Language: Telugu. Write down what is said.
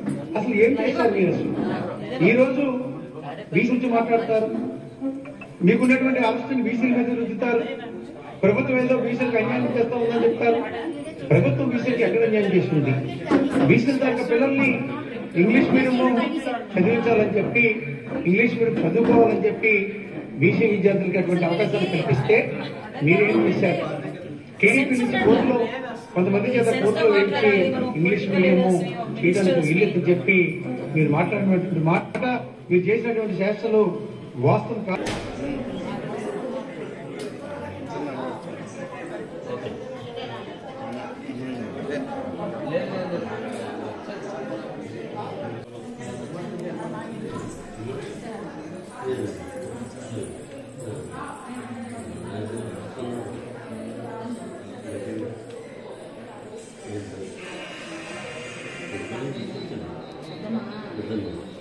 అసలు ఏం చేశారు మీరు అసలు ఈ రోజు బీసీ నుంచి మాట్లాడతారు మీకున్నటువంటి ఆలోచన బీసీల మీద రుద్దుతారు ప్రభుత్వం ఏదో బీసీలకు అన్యాయం చేస్తా ఉందని చెప్తారు ప్రభుత్వం బీసీలకు ఎక్కడ అన్యాయం చేస్తుంది బీసీల దాకా పిల్లల్ని ఇంగ్లీష్ మీడియం చదివించాలని చెప్పి ఇంగ్లీష్ మీడియం చదువుకోవాలని చెప్పి బీసీ విద్యార్థులకి అటువంటి అవకాశాలు కల్పిస్తే మీరేం చేశారు టీడీపీ నుంచి కోర్టులో కొంతమంది చేత కోర్టులో వేయించి ఇంగ్లీష్ మీడియము చేయడానికి వీళ్ళని చెప్పి మీరు మాట్లాడినటువంటి మాట మీరు చేసినటువంటి శాస్త్రాలు వాస్తవం కాదు Thank you.